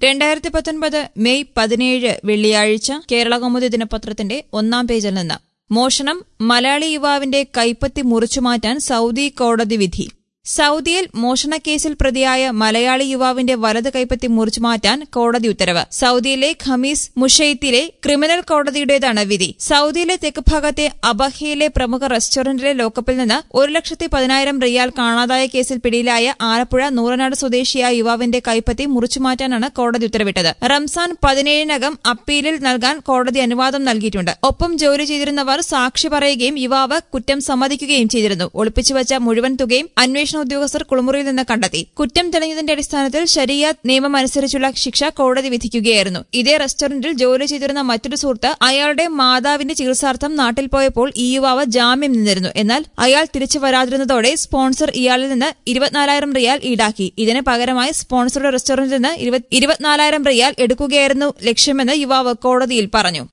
രണ്ടായിരത്തി പത്തൊൻപത് മെയ് പതിനേഴ് വെള്ളിയാഴ്ച കേരളകൗമുദി ദിനപത്രത്തിന്റെ ഒന്നാം പേജിൽ നിന്ന് മോഷണം മലയാളി യുവാവിന്റെ കൈപ്പത്തി മുറിച്ചുമാറ്റാൻ സൗദി കോടതി വിധി സൗദിയിൽ മോഷണക്കേസിൽ പ്രതിയായ മലയാളി യുവാവിന്റെ വലത് കൈപ്പത്തി മുറിച്ചുമാറ്റാൻ കോടതി ഉത്തരവ് സൗദിയിലെ ഖമീസ് മുഷൈത്തിലെ ക്രിമിനൽ കോടതിയുടേതാണ് വിധി സൗദിയിലെ തെക്ക് ഭാഗത്തെ അബഹയിലെ പ്രമുഖ റെസ്റ്റോറന്റിലെ ലോക്കപ്പിൽ നിന്ന് ഒരു ലക്ഷത്തി പതിനായിരം റിയാൽ കാണാതായ കേസിൽ പിടിയിലായ ആലപ്പുഴ നൂറനാട് സ്വദേശിയായ യുവാവിന്റെ കൈപ്പത്തി മുറിച്ചുമാറ്റാനാണ് കോടതി ഉത്തരവിട്ടത് റംസാൻ പതിനേഴിനകം അപ്പീലിൽ നൽകാൻ കോടതി അനുവാദം നൽകിയിട്ടുണ്ട് ഒപ്പം ജോലി ചെയ്തിരുന്നവർ സാക്ഷി പറയുകയും യുവാവ് കുറ്റം സമ്മതിക്കുകയും ചെയ്തിരുന്നു ഒളിപ്പിച്ചുവച്ച മുഴുവൻ തുകയും അന്വേഷണ ഉദ്യോഗസ്ഥർ കുളിമുറിയിൽ നിന്ന് കണ്ടെത്തി കുറ്റം തെളിഞ്ഞതിന്റെ അടിസ്ഥാനത്തിൽ ശരിയാത്ത് നിയമം അനുസരിച്ചുള്ള ശിക്ഷ കോടതി വിധിക്കുകയായിരുന്നു ഇതേ റെസ്റ്റോറന്റിൽ ജോലി ചെയ്തിരുന്ന മറ്റൊരു സുഹൃത്ത് അയാളുടെ മാതാവിന്റെ ചികിത്സാർത്ഥം നാട്ടിൽ പോയപ്പോൾ ഈ യുവാവ് ജാമ്യം നിന്നിരുന്നു എന്നാൽ അയാൾ തിരിച്ചു വരാതിരുന്നതോടെ സ്പോൺസർ ഇയാളിൽ നിന്ന് ഇരുപത്തിനാലായിരം റിയാൽ ഈടാക്കി ഇതിന് പകരമായി സ്പോൺസറുടെ റെസ്റ്റോറന്റിൽ നിന്ന് ഇരുപത്തിനാലായിരം റിയാൽ എടുക്കുകയായിരുന്നു ലക്ഷ്യമെന്ന് യുവാവ് കോടതിയിൽ പറഞ്ഞു